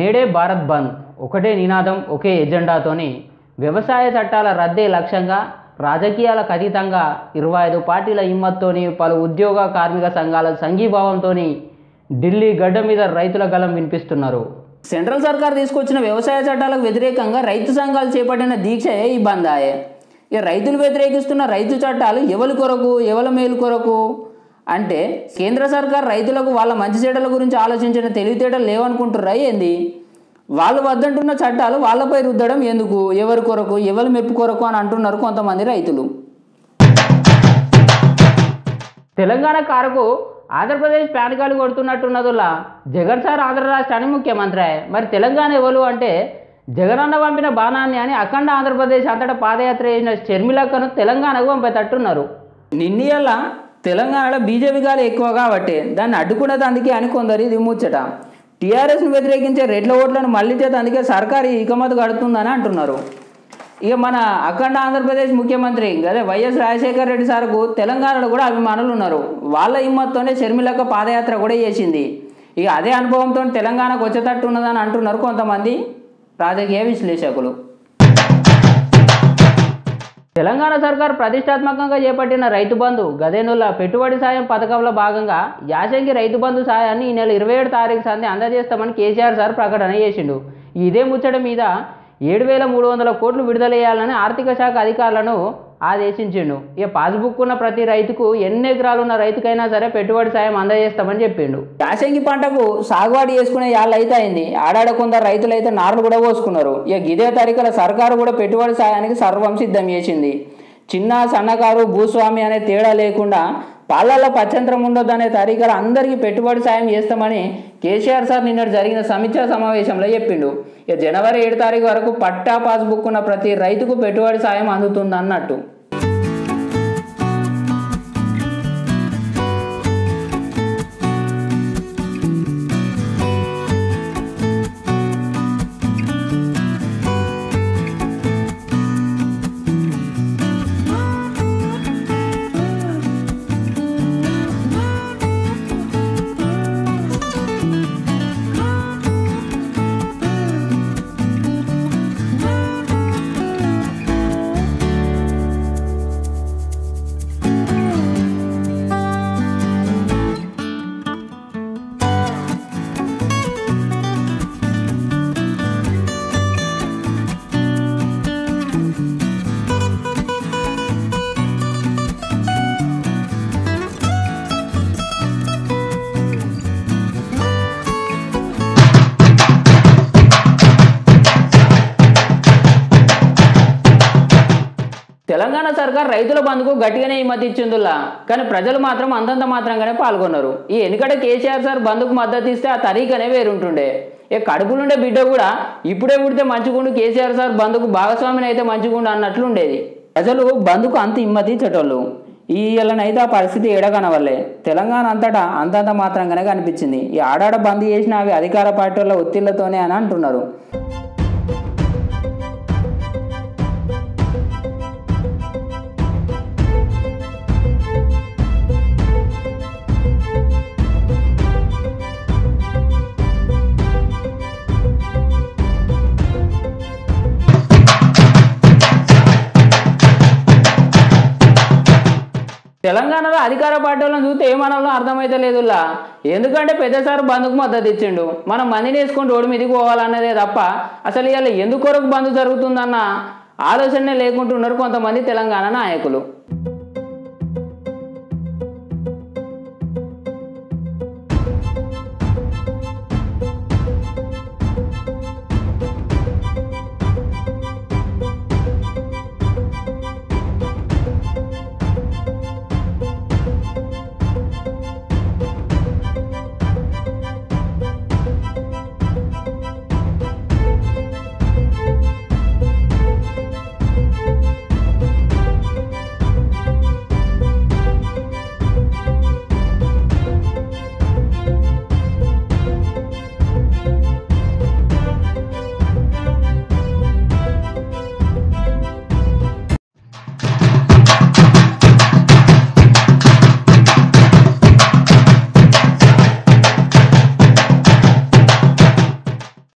నేడే భారత్ బంద్ ఒకటే నినాదం ఒకే ఎజెండాతోని వ్యవసాయ చట్టాల రద్దే లక్ష్యంగా రాజకీయాలకు అతీతంగా ఇరవై ఐదు పార్టీల హిమ్మత్తోని పలు ఉద్యోగ కార్మిక సంఘాల సంఘీభావంతో ఢిల్లీ గడ్డ మీద రైతుల గలం వినిపిస్తున్నారు సెంట్రల్ సర్కార్ తీసుకొచ్చిన వ్యవసాయ చట్టాలకు వ్యతిరేకంగా రైతు సంఘాలు చేపట్టిన దీక్షయే ఈ బంద్ ఆయే ఇక రైతులు వ్యతిరేకిస్తున్న రైతు చట్టాలు ఎవరి కొరకు ఎవరి మేలు కొరకు అంటే కేంద్ర సర్కార్ రైతులకు వాళ్ళ మంచి చెడ్డల గురించి ఆలోచించిన తెలివితేటలు లేవనుకుంటుర్రా ఏంది వాళ్ళు వద్దంటున్న చట్టాలు వాళ్ళపై రుద్దడం ఎందుకు ఎవరి కొరకు ఎవరి మెప్పు కొరకు అని అంటున్నారు కొంతమంది రైతులు తెలంగాణ కారకు ఆంధ్రప్రదేశ్ ప్యాన్ కార్డు కొడుతున్నట్టున్నదులా జగన్ సార్ ఆంధ్ర రాష్ట్రానికి ముఖ్యమంత్రి మరి తెలంగాణ ఎవరు అంటే జగనన్న పంపిన బాణాన్ని అని అఖండ ఆంధ్రప్రదేశ్ అంతటా పాదయాత్ర చేసిన షర్మిలక్కను తెలంగాణకు పంపేటట్టున్నారు నిన్నీయల్ల తెలంగాణలో బీజేపీ గాలి ఎక్కువ కాబట్టి దాన్ని అడ్డుకున్నది అందుకే అని కొందరు ఇది ముచ్చట టీఆర్ఎస్ను వ్యతిరేకించే రెడ్ల ఓట్లను మళ్లించేది అందుకే సర్కారు ఇకమతు కడుతుందని అంటున్నారు ఇక మన అఖండ ఆంధ్రప్రదేశ్ ముఖ్యమంత్రి అదే వైఎస్ రాజశేఖర రెడ్డి సార్కు తెలంగాణలో కూడా అభిమానులు ఉన్నారు వాళ్ళ హిమ్మత్తోనే షర్మిలక్క పాదయాత్ర కూడా చేసింది ఇక అదే అనుభవంతో తెలంగాణకు వచ్చేటట్టు ఉన్నదని అంటున్నారు కొంతమంది రాజకీయ విశ్లేషకులు తెలంగాణ సర్కార్ ప్రతిష్టాత్మకంగా చేపట్టిన రైతు బంధు గదేనుల పెట్టుబడి సాయం పథకంలో భాగంగా యాసంగి రైతు బంధు సాయాన్ని ఈ నెల ఇరవై ఏడు తారీఖు సంది అందజేస్తామని కేసీఆర్ సార్ ప్రకటన చేసిండు ఇదే ముచ్చట మీద ఏడు వేల మూడు వందల కోట్లు విడుదల చేయాలని ఆర్థిక శాఖ అధికారులను ఆదేశించిండు ఇక పాస్బుక్ ఉన్న ప్రతి రైతుకు ఎన్ని ఎకరాలు ఉన్న రైతుకైనా సరే పెట్టుబడి సాయం అందజేస్తామని చెప్పిండు యాసంగి పంటకు సాగుబడి చేసుకునే యాళ్ళు అయితే అయింది ఆడాడ కొందరు రైతులు అయితే నార్లు కూడా పోసుకున్నారు ఇక ఇదే తారీఖుల సర్కారు కూడా పెట్టుబడి సాయానికి సర్వం సిద్ధం చేసింది చిన్న సన్నకారు భూస్వామి అనే తేడా లేకుండా పాలల్లో పచ్చంత్రం ఉండొద్దు అనే తారీఖులు అందరికీ పెట్టుబడి సాయం చేస్తామని కేసీఆర్ సార్ నిన్నటి జరిగిన సమీక్షా సమావేశంలో చెప్పిండు ఇక జనవరి ఏడు తారీఖు వరకు పట్టా పాస్బుక్ ఉన్న ప్రతి రైతుకు పెట్టుబడి సాయం అందుతుంది అన్నట్టు తెలంగాణ సర్కార్ రైతుల బంధుకు గట్టిగానే ఈ మద్దతు ఇచ్చిందిలా కానీ ప్రజలు మాత్రం అంతంత మాత్రంగానే పాల్గొన్నారు ఈ ఎన్నికట కేసీఆర్ సార్ బంధుకు మద్దతు ఇస్తే ఆ తరీకనే వేరుంటుండే ఏ కడుపులుండే బిడ్డ కూడా ఇప్పుడే పుడితే మంచిగుండు కేసీఆర్ సార్ బంధుకు భాగస్వామిని అయితే మంచిగుండు అన్నట్లు ఉండేది ప్రజలు బంధుకు అంత ఇమ్మతి ఇచ్చేటోళ్ళు ఈ ఇళ్ళనైతే ఆ పరిస్థితి ఏడగనవల్లే తెలంగాణ అంతటా అంతంత మాత్రంగానే కనిపించింది ఈ ఆడాడ బంద్ చేసిన అవి అధికార పార్టీ వాళ్ళ ఒత్తిళ్లతోనే అని అంటున్నారు తెలంగాణలో అధికార పార్టీలను చూస్తే ఏమనాలో అర్థమైతే లేదులా ఎందుకంటే పెద్దసారి బంధుకు మద్దతు ఇచ్చిండు మనం మందిని వేసుకొని రోడ్డు మీదకి పోవాలన్నదే తప్ప అసలు ఇవాళ ఎందుకొరకు బంధు జరుగుతుందన్న ఆలోచనే లేకుంటున్నారు కొంతమంది తెలంగాణ నాయకులు